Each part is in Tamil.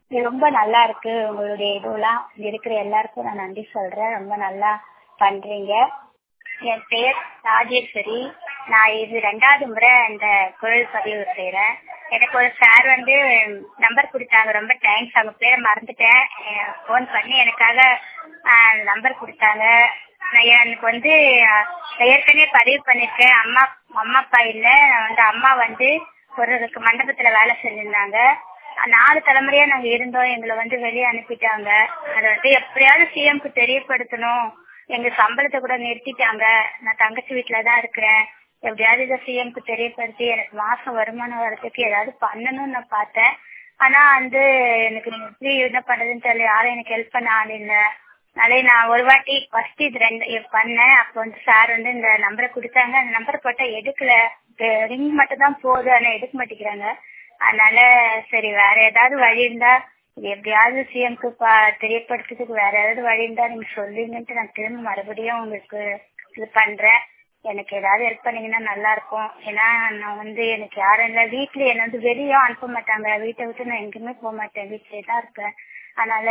இது ரொம்ப நல்லா இருக்கு உங்களுடைய இதுவெல்லாம் இங்க இருக்கிற எல்லாருக்கும் நான் நன்றி சொல்றேன் ரொம்ப நல்லா பண்றீங்க என் பெயர் ராஜேஸ்வரி நான் இது ரெண்டாவது முறை இந்த குரல் பதிவு செய்யறேன் எனக்கு ஒரு சார் வந்து நம்பர் கொடுத்தாங்க ரொம்ப தேங்க்ஸ் அவங்க பேரை மறந்துட்டேன் ஃபோன் பண்ணி எனக்காக நம்பர் கொடுத்தாங்க நான் எனக்கு வந்து ஏற்கனவே பதிவு பண்ணிருக்கேன் அம்மா அம்மா அப்பா இல்ல வந்து அம்மா வந்து ஒரு மண்டபத்துல வேலை செஞ்சிருந்தாங்க நாலு தலைமுறையா நாங்க இருந்தோம் எங்களை வந்து வெளியே அனுப்பிட்டாங்க அதை வந்து எப்படியாவது சிஎம்க்கு தெரியப்படுத்தணும் எங்க சம்பளத்தை கூட நிறுத்திட்டாங்க நான் தங்கச்சி வீட்டுல தான் இருக்கிறேன் எப்படியாவது இதை சிஎம்க்கு தெரியப்படுத்தி எனக்கு மாசம் வருமானம் வர்றதுக்கு ஏதாவது பண்ணணும்னு நான் பார்த்தேன் ஆனா வந்து எனக்கு எப்படி என்ன பண்றதுன்னு தெரியல யாரும் எனக்கு ஹெல்ப் பண்ண ஆள் இல்ல அதே நான் ஒரு வாட்டி ஃபர்ஸ்ட் இது ரெண்டு பண்ணேன் அப்போ வந்து சார் வந்து இந்த நம்பரை கொடுத்தாங்க அந்த நம்பர் போட்டா எடுக்கல ரிங் மட்டும் தான் போகுது ஆனா எடுக்க மாட்டேங்கிறாங்க அதனால சரி வேற ஏதாவது வழி இருந்தா இது எப்படியாவது சிஎம்க்கு தெரியப்படுத்துறதுக்கு வேற ஏதாவது வழி இருந்தா நீங்க சொல்லுங்கன்ட்டு நான் திரும்ப மறுபடியும் உங்களுக்கு இது பண்றேன் எனக்கு ஏதாவது ஹெல்ப் பண்ணீங்கன்னா நல்லா இருக்கும் ஏன்னா நான் வந்து எனக்கு யாரும் இல்லை வீட்ல என்ன வந்து வெளியும் அனுப்ப மாட்டாங்க வீட்டை விட்டு நான் எங்கேயுமே போக மாட்டேன் வீட்லயே தான் இருப்பேன் அதனால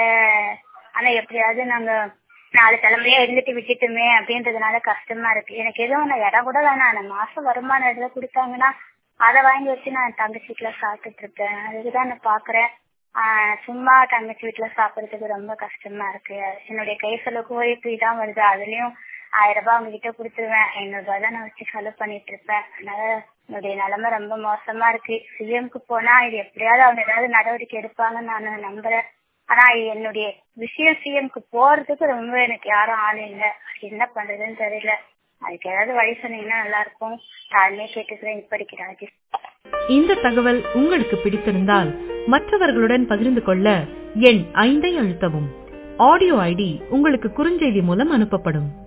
ஆனா எப்படியாவது நாங்க நாலு தலைமுறையா இருந்துட்டு விட்டுட்டுமே அப்படின்றதுனால கஷ்டமா இருக்கு எனக்கு எதுவும் நான் இடம் கூட வேணாம் அந்த மாசம் வருமானம் எதாவது கொடுத்தாங்கன்னா அதை வாங்கி வச்சு நான் தங்கச்சி வீட்டுல சாப்பிட்டுட்டு இருக்கேன் அதுக்குதான் நான் பாக்குறேன் ஆஹ் சும்மா தங்கச்சி வீட்டுல சாப்பிடறதுக்கு ரொம்ப கஷ்டமா இருக்கு என்னுடைய கை செலவுக்கு ஓய்வு தான் வருது அதுலயும் ஆயிரம் ரூபாய் அவங்க கிட்ட கொடுத்துருவேன் ஐநூறு ரூபாய் தான் நான் வச்சு செலவு பண்ணிட்டு இருப்பேன் அதனால என்னுடைய நிலைமை ரொம்ப மோசமா இருக்கு சிஎம்க்கு போனா இது எப்படியாவது அவங்க ஏதாவது நடவடிக்கை எடுப்பாங்கன்னு நான் நம்புறேன் ஆனா என்னுடைய விஷயம் சிஎம்க்கு போறதுக்கு ரொம்ப எனக்கு யாரும் ஆள் இல்லை என்ன பண்றதுன்னு தெரியல அதுக்கு ஏதாவது வழி சொன்னீங்கன்னா நல்லா இருக்கும் தாழ்மையை கேட்டுக்கிறேன் இப்படிக்கு ராஜேஷ் இந்த தகவல் உங்களுக்கு பிடித்திருந்தால் மற்றவர்களுடன் பகிர்ந்து கொள்ள எண் ஐந்தை அழுத்தவும் ஆடியோ ஐடி உங்களுக்கு குறுஞ்செய்தி மூலம் அனுப்பப்படும்